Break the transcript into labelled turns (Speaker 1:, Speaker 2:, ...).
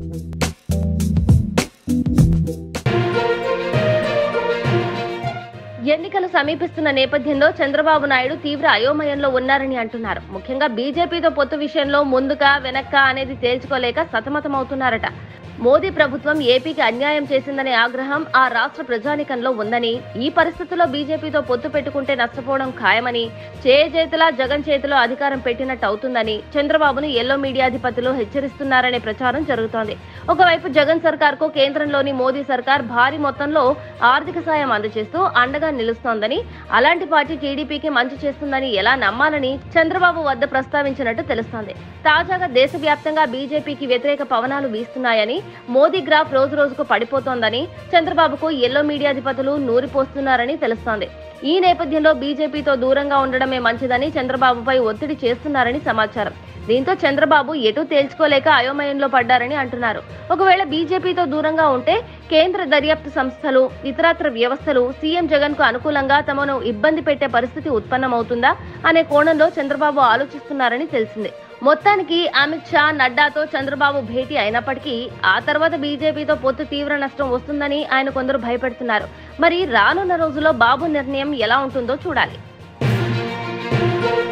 Speaker 1: ఎన్నికలు సమీపిస్తున్న నేపథ్యంలో చంద్రబాబు నాయుడు తీవ్ర అయోమయంలో ఉన్నారని అంటున్నారు ముఖ్యంగా బీజేపీతో పొత్తు విషయంలో ముందుగా వెనక్క అనేది తేల్చుకోలేక సతమతమవుతున్నారట మోదీ ప్రభుత్వం ఏపీకి అన్యాయం చేసిందనే ఆగ్రహం ఆ రాష్ట్ర ప్రజానికంలో ఉందని ఈ పరిస్థితుల్లో బీజేపీతో పొత్తు పెట్టుకుంటే నష్టపోవడం ఖాయమని చేతిలా జగన్ చేతిలో అధికారం పెట్టినట్టు అవుతుందని చంద్రబాబును ఎల్లో మీడియాధిపతులు హెచ్చరిస్తున్నారనే ప్రచారం జరుగుతోంది ఒకవైపు జగన్ సర్కార్కు కేంద్రంలోని మోదీ సర్కార్ భారీ మొత్తంలో ఆర్థిక సాయం అందజేస్తూ అండగా నిలుస్తోందని అలాంటి పార్టీ టీడీపీకి మంచి చేస్తుందని ఎలా నమ్మాలని చంద్రబాబు వద్ద ప్రస్తావించినట్టు తెలుస్తోంది తాజాగా దేశవ్యాప్తంగా బీజేపీకి వ్యతిరేక పవనాలు వీస్తున్నాయని మోదీ గ్రాఫ్ రోజు రోజుకు పడిపోతోందని చంద్రబాబుకు ఎల్లో మీడియాధిపతులు నూరిపోస్తున్నారని తెలుస్తోంది ఈ నేపథ్యంలో బీజేపీతో దూరంగా ఉండడమే మంచిదని చంద్రబాబుపై ఒత్తిడి చేస్తున్నారని సమాచారం దీంతో చంద్రబాబు ఎటూ తేల్చుకోలేక అయోమయంలో పడ్డారని అంటున్నారు ఒకవేళ బీజేపీతో దూరంగా ఉంటే కేంద్ర దర్యాప్తు సంస్థలు ఇతరత్ర వ్యవస్థలు సీఎం జగన్ కు అనుకూలంగా తమను ఇబ్బంది పెట్టే పరిస్థితి ఉత్పన్నమవుతుందా అనే కోణంలో చంద్రబాబు ఆలోచిస్తున్నారని తెలిసింది మొత్తానికి అమిత్ షా నడ్డాతో చంద్రబాబు భేటీ అయినప్పటికీ ఆ తర్వాత బీజేపీతో పొత్తు తీవ్ర నష్టం వస్తుందని ఆయన కొందరు భయపెడుతున్నారు మరి రానున్న రోజుల్లో బాబు నిర్ణయం ఎలా ఉంటుందో చూడాలి